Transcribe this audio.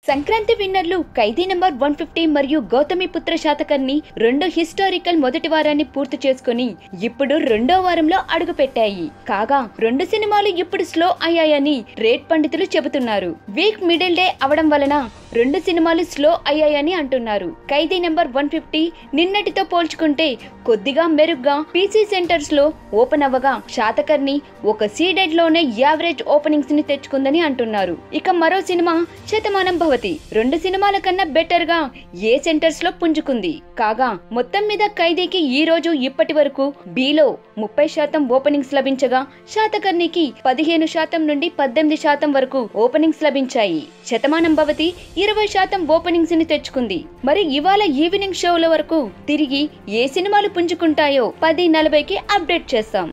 సంక్రాంతి విన్నర్లు Khaidi number one fifty మరియు గౌతమి పుత్ర శాతకర్ని రెండు హిస్టారికల్ మొదటి వారాన్ని పూర్తి చేసుకుని ఇప్పుడు రెండో వారంలో అడుగుపెట్టాయి కాగా రెండు సినిమాలు ఇప్పుడు స్లో అయ్యాయని రేట్ పండితులు చెబుతున్నారు వీక్ మిడిల్ డే అవడం వలన రెండు సినిమాలు స్లో అయ్యాయని అంటున్నారు ఖైదీ నెంబర్ వన్ ఫిఫ్టీ నిన్నటితో పోల్చుకుంటే కొద్దిగా మెరుగ్గా పీసీ సెంటర్స్ లో ఓపెన్ అవ్వగా శాతకర్ని ఒక సీడెడ్ లోనే యావరేజ్ ఓపెనింగ్స్ ని తెచ్చుకుందని అంటున్నారు ఇక మరో సినిమా శతమానం భవతి రెండు సినిమాల కన్నా బెటర్ గా ఏ సెంటర్స్ లో పుంజుకుంది కాగా మొత్తం మీద ఖైదీకి ఈ రోజు ఇప్పటి వరకు బీలో ముప్పై శాతం ఓపెనింగ్స్ లభించగా శాతకర్ణికి పదిహేను శాతం నుండి పద్దెనిమిది శాతం వరకు ఓపెనింగ్స్ లభించాయి శతమానం భవతి ఇరవై శాతం ఓపెనింగ్స్ ని తెచ్చుకుంది మరి ఇవాళ ఈవినింగ్ షోల వరకు తిరిగి ఏ సినిమాలు పుంజుకుంటాయో పది నలభైకి అప్డేట్ చేస్తాం